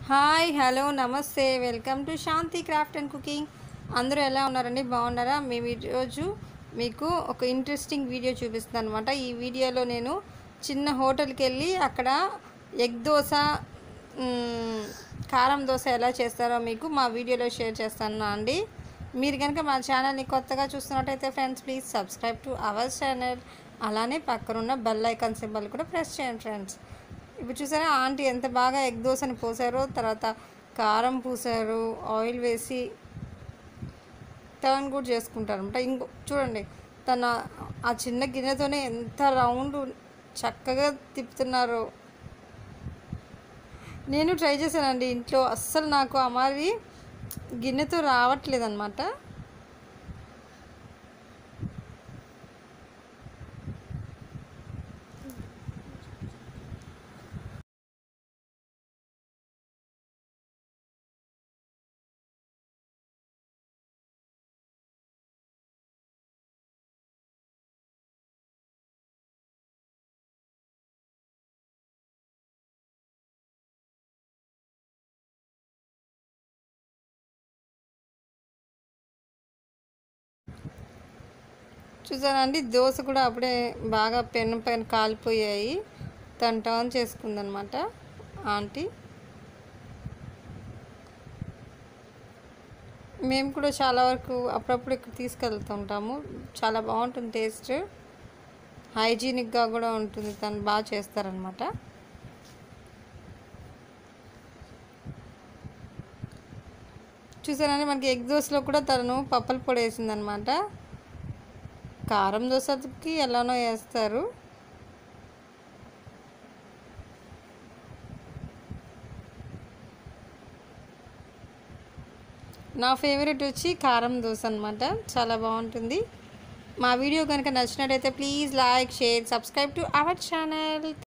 hi hello నమస్తే welcome to Shanti craft and cooking అందరూ ఎలా ఉన్నారండి బాగున్నారా మేము ఈరోజు మీకు ఒక ఇంట్రెస్టింగ్ వీడియో చూపిస్తున్నాను అనమాట ఈ వీడియోలో నేను చిన్న హోటల్కి వెళ్ళి అక్కడ ఎగ్ దోశ మ్, కారం దోశ ఎలా చేస్తారో మీకు మా వీడియోలో షేర్ చేస్తాను అండి మీరు కనుక మా ఛానల్ని కొత్తగా చూస్తున్నట్టయితే friends please subscribe to our channel అలానే పక్కనున్న బెల్ ఐకాన్ సింబల్ కూడా ప్రెస్ చేయండి ఫ్రెండ్స్ ఇప్పుడు చూసారా ఆంటీ ఎంత బాగా ఎగ్ దోశని పోసారో తర్వాత కారం పూసారు ఆయిల్ వేసి టర్న్ కూడా చేసుకుంటారు అనమాట ఇంకో చూడండి తన ఆ చిన్న గిన్నెతోనే ఎంత రౌండ్ చక్కగా తిప్పుతున్నారో నేను ట్రై చేశానండి ఇంట్లో అస్సలు నాకు ఆ మరి గిన్నెతో రావట్లేదు అనమాట చూసానండి దోశ కూడా అప్పుడే బాగా పెన్ను పైన కాలిపోయాయి తను టర్న్ చేసుకుందనమాట ఆంటీ మేము కూడా చాలా వరకు అప్పుడప్పుడు ఇక్కడ తీసుకెళ్తుంటాము చాలా బాగుంటుంది టేస్ట్ హైజీనిక్గా కూడా ఉంటుంది తను బాగా చేస్తారనమాట చూసారండి మనకి ఎగ్ దోశలో కూడా తను పప్పల పొడి వేసిందనమాట కారం దోశకి ఎలానో వేస్తారు నా ఫేవరెట్ వచ్చి కారం దోశ అనమాట చాలా బాగుంటుంది మా వీడియో కనుక నచ్చినట్టయితే please like share subscribe to our channel